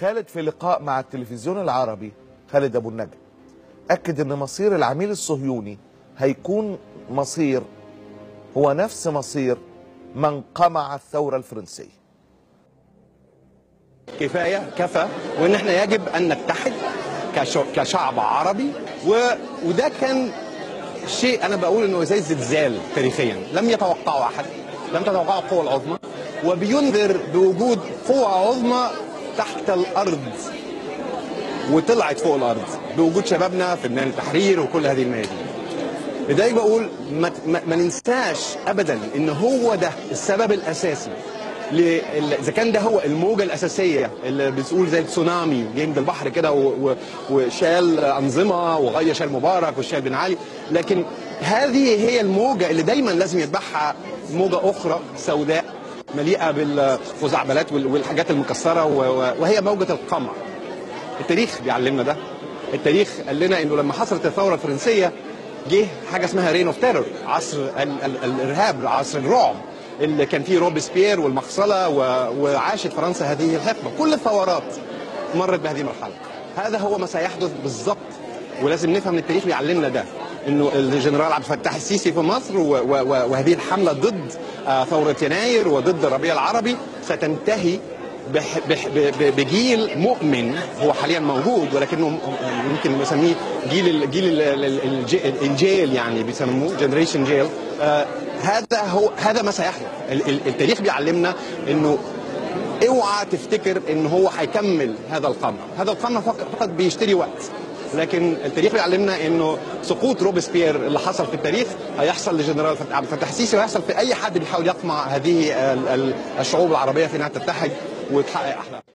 خالد في لقاء مع التلفزيون العربي خالد ابو النجا اكد ان مصير العميل الصهيوني هيكون مصير هو نفس مصير من قمع الثوره الفرنسيه كفايه كفى وان احنا يجب ان نتحد كشع- كشعب عربي و... وده كان شيء انا بقول انه زي زلزال تاريخيا لم يتوقعه احد لم تتوقعه القوى العظمى وبينذر بوجود قوى عظمى تحت الارض وطلعت فوق الارض بوجود شبابنا في ميدان التحرير وكل هذه الميادين لذلك بقول ما, ما, ما ننساش ابدا ان هو ده السبب الاساسي ل- ال- اذا كان ده هو الموجه الاساسيه اللي بتقول زي التسونامي جاي من البحر كده و- و- وشال انظمه وغير شال مبارك وشال بن علي لكن هذه هي الموجه اللي دايما لازم يتبعها موجه اخرى سوداء مليئه بالخزعبلات وال- والحاجات المكسره و- و- وهي موجه القمع التاريخ بيعلمنا ده التاريخ قال لنا انه لما حصلت الثوره الفرنسيه جه حاجه اسمها رين اوف تيرور عصر ال ال الارهاب عصر الرعب اللي كان فيه روبسبيير والمقصله و- وعاشت فرنسا هذه الحقبه كل الثورات مرت بهذه المرحله هذا هو ما سيحدث بالضبط ولازم نفهم ان التاريخ بيعلمنا ده انه الجنرال عبد الفتاح السيسي في مصر و- و- و- وهذه الحمله ضد آه، ثوره يناير وضد الربيع العربي ستنتهي بح بح ب- بجيل مؤمن هو حاليا موجود ولكنه يمكن نسميه جيل ال- جيل ال- ال- الج- الجيل يعني بيسموه جنريشن جيل آه هذا هو هذا ما سيحدث ال- ال- التاريخ بيعلمنا انه اوعى تفتكر ان هو هيكمل هذا القمع هذا القمع فقط فقط بيشتري وقت لكن التاريخ بيعلمنا انه سقوط روبسبيير اللي حصل في التاريخ هيحصل لجنرال فت- عبد الفتاح السيسي وهيحصل في اي حد بيحاول يقمع هذه ال- ال- الشعوب العربيه في انها تتحد وتحقق احلامها